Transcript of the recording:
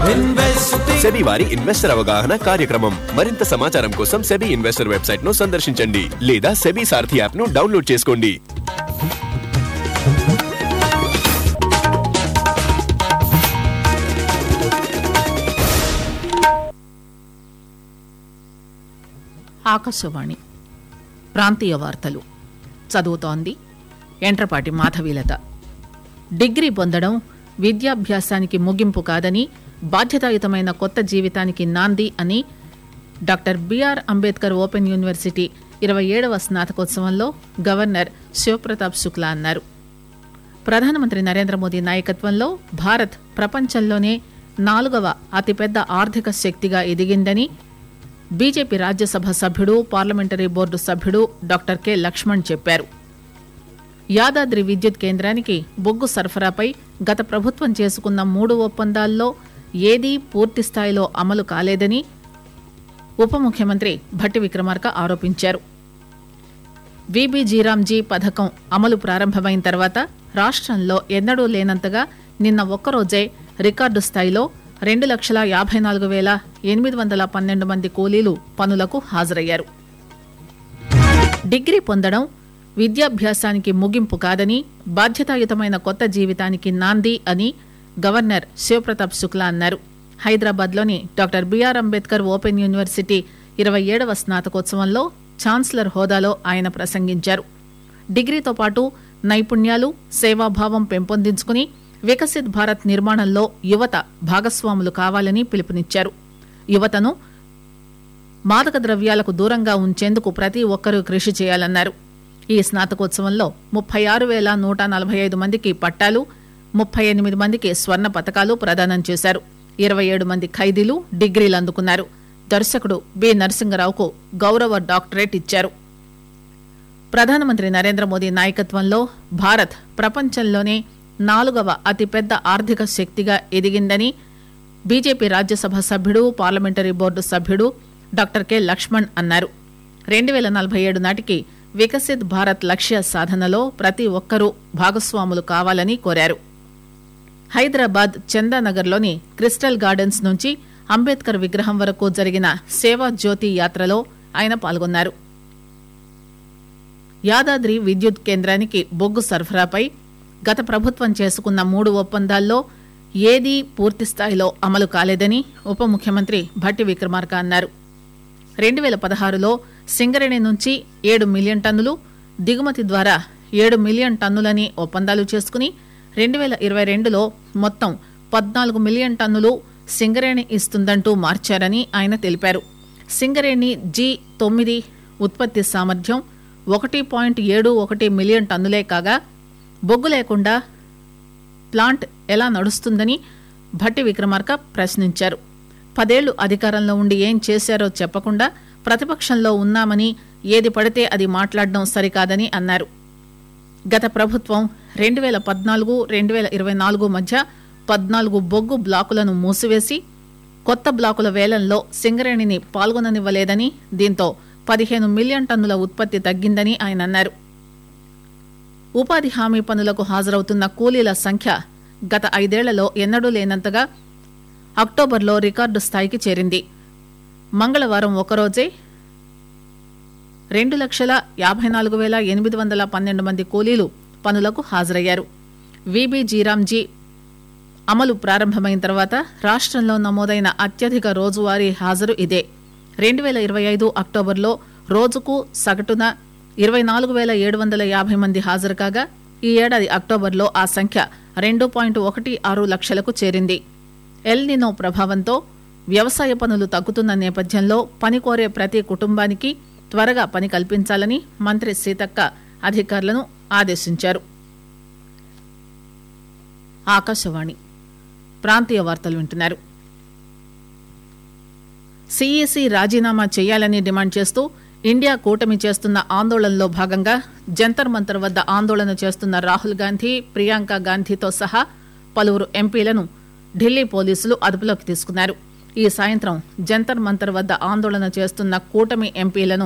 SEBI వారి investor అవగాహన కార్యక్రమం మరింత సమాచారం కోసం సెబీ ఇన్వెస్టర్ వెబ్సైట్ ను సందర్శించండి లేదా సెబీ సారథి యాప్ ను డౌన్లోడ్ చేసుకోండి ఆకాశవాణి ప్రాంతీయ వార్తలు చదువుతోంది ఎంట్రపాటి మాధవీలత డిగ్రీ పొందడం విద్యాభ్యాసానికి ముగింపు కాదని బాధ్యతాయుతమైన కొత్త జీవితానికి నాంది అని doctor B R Ambedkar open university ఇరవై ఏడవ స్నాతకోత్సవంలో గవర్నర్ శివప్రతాప్ శుక్లా అన్నారు ప్రధానమంత్రి నరేంద్ర మోదీ నాయకత్వంలో భారత్ ప్రపంచంలోనే నాలుగవ అతిపెద్ద ఆర్థిక శక్తిగా ఎదిగిందని BJP Rajya Sabha parliamentary board సభ్యుడు డాక్టర్ కె లక్ష్మణ్ చెప్పారు యాదాద్రి విద్యుత్ కేంద్రానికి బొగ్గు సరఫరాపై గత ప్రభుత్వం చేసుకున్న మూడు ఒప్పందాల్లో ఏదీ పూర్తి స్థాయిలో అమలు కాలేదని ఉప ముఖ్యమంత్రి భట్టి విక్రమార్క ఆరోపించారు వీబీజీరామ్జీ పథకం అమలు ప్రారంభమైన తర్వాత రాష్ట్రంలో ఎన్నడూ లేనంతగా నిన్న ఒక్కరోజే రికార్డు స్థాయిలో రెండు లక్షల యాభై నాలుగు వేల ఎనిమిది వందల పన్నెండు మంది కూలీలు పనులకు హాజరయ్యారు డిగ్రీ పొందడం విద్యాభ్యాసానికి ముగింపు కాదని బాధ్యతాయుతమైన కొత్త జీవితానికి నాంది అని గవర్నర్ శివప్రతాప్ శుక్లా అన్నారు హైదరాబాద్లోని doctor B R Ambedkar open university ఇరవై ఏడవ స్నాతకోత్సవంలో ఛాన్సలర్ హోదాలో ఆయన ప్రసంగించారు డిగ్రీతో పాటు నైపుణ్యాలు సేవాభావం పెంపొందించుకుని వికసిత్ భారత్ నిర్మాణంలో యువత భాగస్వాములు కావాలని పిలుపునిచ్చారు యువతను మాదక ద్రవ్యాలకు దూరంగా ఉంచేందుకు ప్రతి ఒక్కరూ కృషి చేయాలన్నారు ఈ స్నాతకోత్సవంలో ముప్పై ఆరు వేల నూట నలభై ఐదు మందికి పట్టాలు ముప్పై ఎనిమిది మందికి స్వర్ణ పతకాలు ప్రదానం చేశారు ఇరవై ఏడు మంది ఖైదీలు డిగ్రీలు అందుకున్నారు దర్శకుడు బి నరసింగరావుకు గౌరవ డాక్టరేట్ ఇచ్చారు ప్రధానమంత్రి నరేంద్ర మోదీ నాయకత్వంలో భారత్ ప్రపంచంలోనే నాలుగవ అతిపెద్ద ఆర్థిక శక్తిగా ఎదిగిందని BJP Rajya Sabha parliamentary board సభ్యుడు డాక్టర్ కె లక్ష్మణ్ అన్నారు రెండు వేల నలభై ఏడు నాటికి వికసిత్ భారత్ లక్ష్య సాధనలో ప్రతి ఒక్కరూ భాగస్వాములు కావాలని కోరారు హైదరాబాద్ చందానగర్లోని క్రిస్టల్ గార్డెన్స్ నుంచి అంబేద్కర్ విగ్రహం వరకు జరిగిన సేవా జ్యోతి యాత్రలో ఆయన పాల్గొన్నారు యాదాద్రి విద్యుత్ కేంద్రానికి బొగ్గు సరఫరాపై గత ప్రభుత్వం చేసుకున్న మూడు ఒప్పందాల్లో ఏదీ పూర్తి స్థాయిలో అమలు కాలేదని ఉప ముఖ్యమంత్రి భట్టి విక్రమార్క అన్నారు రెండు వేల పదహారులో సింగరేణి నుంచి ఏడు మిలియన్ టన్నులు దిగుమతి ద్వారా ఏడు మిలియన్ టన్నులని ఒప్పందాలు చేసుకుని రెండు వేల ఇరవై రెండులో మొత్తం పద్నాలుగు మిలియన్ టన్నులు సింగరేణి ఇస్తుందంటూ మార్చారని ఆయన తెలిపారు సింగరేణి జీ తొమ్మిది ఉత్పత్తి సామర్థ్యం ఒకటి పాయింట్ ఏడు ఒకటి మిలియన్ టన్నులే కాగా బొగ్గు లేకుండా ప్లాంట్ ఎలా నడుస్తుందని భట్టి విక్రమార్క ప్రశ్నించారు పదేళ్లు అధికారంలో ఉండి ఏం చేశారో చెప్పకుండా ప్రతిపక్షంలో ఉన్నామని ఏది పడితే అది మాట్లాడడం సరికాదని అన్నారు గత ప్రభుత్వం రెండు వేల పద్నాలుగు రెండు వేల ఇరవై నాలుగు మధ్య పద్నాలుగు బొగ్గు బ్లాకులను మూసివేసి కొత్త బ్లాకుల వేలంలో సింగరేణిని పాల్గొననివ్వలేదని దీంతో పదిహేను మిలియన్ టన్నుల ఉత్పత్తి తగ్గిందని ఆయన అన్నారు ఉపాధి హామీ పనులకు హాజరవుతున్న కూలీల సంఖ్య గత ఐదేళ్లలో ఎన్నడూ లేనంతగా అక్టోబర్లో రికార్డు స్థాయికి చేరింది మంగళవారం ఒకరోజే రెండు లక్షల యాభై నాలుగు వేల ఎనిమిది వందల పన్నెండు మంది కూలీలు పనులకు హాజరయ్యారు వీబీజీరామ్జీ అమలు ప్రారంభమైన తర్వాత రాష్ట్రంలో నమోదైన అత్యధిక రోజువారీ హాజరు ఇదే రెండు వేల ఇరవై ఐదు అక్టోబర్లో రోజుకు సగటున ఇరవై నాలుగు వేల ఏడు వందల యాభై మంది హాజరు కాగా ఈ ఏడాది అక్టోబర్లో ఆ సంఖ్య రెండు పాయింట్ ఒకటి ఆరు లక్షలకు చేరింది ఎల్ నినో ప్రభావంతో వ్యవసాయ పనులు తగ్గుతున్న నేపథ్యంలో పని కోరే ప్రతి కుటుంబానికి త్వరగా పని కల్పించాలని మంత్రి సీతక్క అధికారులను ఆదేశించారు ఆకాశవాణి ప్రాంతీయ వార్తలు వింటున్నారు సీఈసీ రాజీనామా చేయాలని డిమాండ్ చేస్తూ ఇండియా కూటమి చేస్తున్న ఆందోళనలో భాగంగా జంతర్ మంతర్ వద్ద ఆందోళన చేస్తున్న రాహుల్ గాంధీ ప్రియాంక గాంధీతో సహా పలువురు ఎంపీలను ఢిల్లీ పోలీసులు అదుపులోకి తీసుకున్నారు ఈ సాయంత్రం జంతర్ మంతర్ వద్ద ఆందోళన చేస్తున్న కూటమి ఎంపీలను